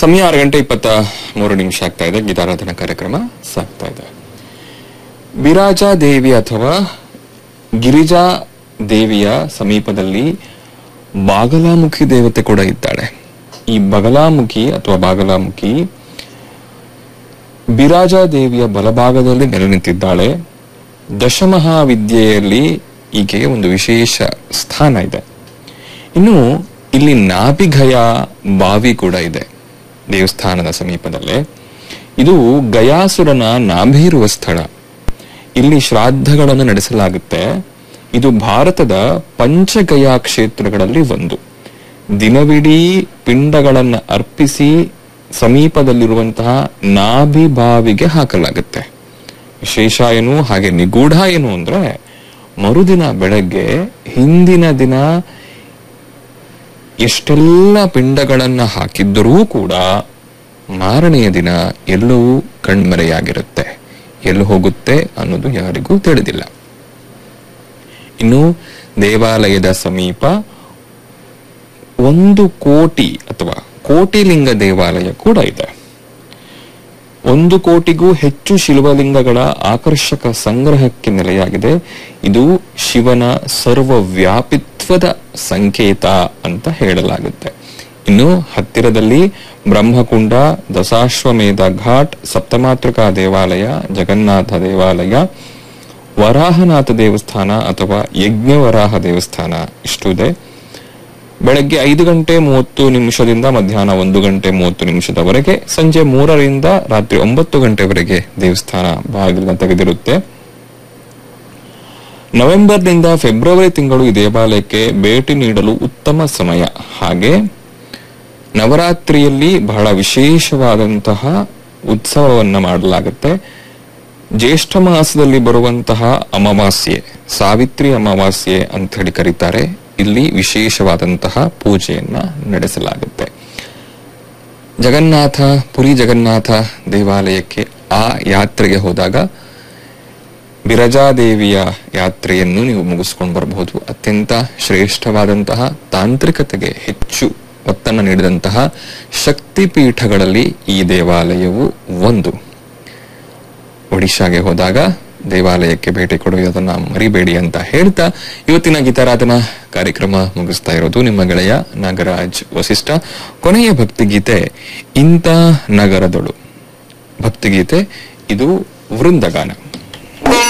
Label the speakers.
Speaker 1: ಸಮಯ ಆರು ಗಂಟೆ ಇಪ್ಪತ್ತ ಮೂರು ನಿಮಿಷ ಆಗ್ತಾ ಇದೆ ಗೀತಾರಾಧನಾ ಕಾರ್ಯಕ್ರಮ ಸಾಗ್ತಾ ಇದೆ ಬಿರಾಜಾ ದೇವಿ ಅಥವಾ ಗಿರಿಜಾ ದೇವಿಯ ಸಮೀಪದಲ್ಲಿ ಬಾಗಲಾಮುಖಿ ದೇವತೆ ಕೂಡ ಇದ್ದಾಳೆ ಈ ಬಗಲಾಮುಖಿ ಅಥವಾ ಬಾಗಲಾಮುಖಿ ಬಿರಾಜಾ ದೇವಿಯ ಬಲಭಾಗದಲ್ಲಿ ನೆಲೆ ನಿಂತಿದ್ದಾಳೆ ದಶಮಹಾವಿದ್ಯೆಯಲ್ಲಿ ಈಕೆಗೆ ಒಂದು ವಿಶೇಷ ಸ್ಥಾನ ಇದೆ ಇನ್ನು ಇಲ್ಲಿ ನಾಭಿಗಯ ಬಾವಿ ಕೂಡ ಇದೆ ದೇವಸ್ಥಾನದ ಸಮೀಪದಲ್ಲೇ ಇದು ಗಯಾಸುರನ ನಾಭಿ ಇರುವ ಸ್ಥಳ ಇಲ್ಲಿ ಶ್ರಾದ್ದಗಳನ್ನು ನಡೆಸಲಾಗುತ್ತೆ ಇದು ಭಾರತದ ಪಂಚಗಯಾ ಕ್ಷೇತ್ರಗಳಲ್ಲಿ ಒಂದು ದಿನವಿಡೀ ಪಿಂಡಗಳನ್ನು ಅರ್ಪಿಸಿ ಸಮೀಪದಲ್ಲಿರುವಂತಹ ನಾಭಿ ಬಾವಿಗೆ ಹಾಕಲಾಗುತ್ತೆ ವಿಶೇಷ ಏನು ಹಾಗೆ ನಿಗೂಢ ಏನು ಅಂದ್ರೆ ಮರುದಿನ ಬೆಳಗ್ಗೆ ಹಿಂದಿನ ದಿನ ಎಷ್ಟೆಲ್ಲ ಪಿಂಡಗಳನ್ನ ಹಾಕಿದ್ದರೂ ಕೂಡ ಮಾರನೆಯ ದಿನ ಎಲ್ಲವೂ ಕಣ್ಮರೆಯಾಗಿರುತ್ತೆ ಎಲ್ಲಿ ಹೋಗುತ್ತೆ ಅನ್ನೋದು ಯಾರಿಗೂ ತಿಳಿದಿಲ್ಲ ಇನ್ನು ದೇವಾಲಯದ ಸಮೀಪ ಒಂದು ಕೋಟಿ ಅಥವಾ ಕೋಟಿಲಿಂಗ ದೇವಾಲಯ ಕೂಡ ಇದೆ ಒಂದು ಕೋಟಿಗೂ ಹೆಚ್ಚು ಶಿವಲಿಂಗಗಳ ಆಕರ್ಷಕ ಸಂಗ್ರಹಕ್ಕೆ ನೆಲೆಯಾಗಿದೆ ಇದು ಶಿವನ ಸರ್ವವ್ಯಾಪಿತ್ವದ ಸಂಕೇತ ಅಂತ ಹೇಳಲಾಗುತ್ತೆ ಇನ್ನು ಹತ್ತಿರದಲ್ಲಿ ಬ್ರಹ್ಮಕುಂಡ ದಶಾಶ್ವಮೇಧ ಘಾಟ್ ಸಪ್ತಮಾತೃಕಾ ದೇವಾಲಯ ಜಗನ್ನಾಥ ದೇವಾಲಯ ವರಾಹನಾಥ ದೇವಸ್ಥಾನ ಅಥವಾ ಯಜ್ಞವರಾಹ ದೇವಸ್ಥಾನ ಇಷ್ಟು ಇದೆ ಬೆಳಗ್ಗೆ ಐದು ಗಂಟೆ ಮೂವತ್ತು ನಿಮಿಷದಿಂದ ಮಧ್ಯಾಹ್ನ ಒಂದು ಗಂಟೆ ಮೂವತ್ತು ನಿಮಿಷದವರೆಗೆ ಸಂಜೆ ಮೂರರಿಂದ ರಾತ್ರಿ ಒಂಬತ್ತು ಗಂಟೆವರೆಗೆ ದೇವಸ್ಥಾನ ಬಾಗಿಲನ್ನು ತೆಗೆದಿರುತ್ತೆ ನವೆಂಬರ್ನಿಂದ ಫೆಬ್ರವರಿ ತಿಂಗಳು ಈ ದೇವಾಲಯಕ್ಕೆ ಭೇಟಿ ನೀಡಲು ಉತ್ತಮ ಸಮಯ ಹಾಗೆ ನವರಾತ್ರಿಯಲ್ಲಿ ಬಹಳ ವಿಶೇಷವಾದಂತಹ ಉತ್ಸವವನ್ನ ಮಾಡಲಾಗುತ್ತೆ ಜ್ಯೇಷ್ಠ ಮಾಸದಲ್ಲಿ ಬರುವಂತಹ ಅಮಾವಾಸ್ಯೆ ಸಾವಿತ್ರಿ ಅಮಾವಾಸ್ಯೆ ಅಂತ ಹೇಳಿ ಕರೀತಾರೆ ಇಲ್ಲಿ ವಿಶೇಷವಾದಂತಹ ಪೂಜೆಯನ್ನ ನಡೆಸಲಾಗುತ್ತೆ ಜಗನ್ನಾಥ ಪುರಿ ಜಗನ್ನಾಥ ದೇವಾಲಯಕ್ಕೆ ಆ ಯಾತ್ರೆಗೆ ಹೋದಾಗ ಬಿರಜಾದೇವಿಯ ಯಾತ್ರೆಯನ್ನು ನೀವು ಮುಗಿಸ್ಕೊಂಡು ಬರಬಹುದು ಅತ್ಯಂತ ಶ್ರೇಷ್ಠವಾದಂತಹ ತಾಂತ್ರಿಕತೆಗೆ ಹೆಚ್ಚು ಒತ್ತನ್ನು ನೀಡಿದಂತಹ ಶಕ್ತಿಪೀಠಗಳಲ್ಲಿ ಈ ದೇವಾಲಯವು ಒಂದು ಒಡಿಶಾಗೆ ಹೋದಾಗ ದೇವಾಲಯಕ್ಕೆ ಭೇಟಿ ಕೊಡುವುದನ್ನ ಮರಿಬೇಡಿ ಅಂತ ಹೇಳ್ತಾ ಇವತ್ತಿನ ಗೀತಾರಾಧನಾ ಕಾರ್ಯಕ್ರಮ ಮುಗಿಸ್ತಾ ಇರೋದು ನಿಮ್ಮ ಗೆಳೆಯ ನಾಗರಾಜ್ ವಸಿಷ್ಠ ಕೊನೆಯ ಭಕ್ತಿಗೀತೆ ಇಂಥ ನಗರದಳು ಭಕ್ತಿಗೀತೆ ಇದು ವೃಂದಗಾನ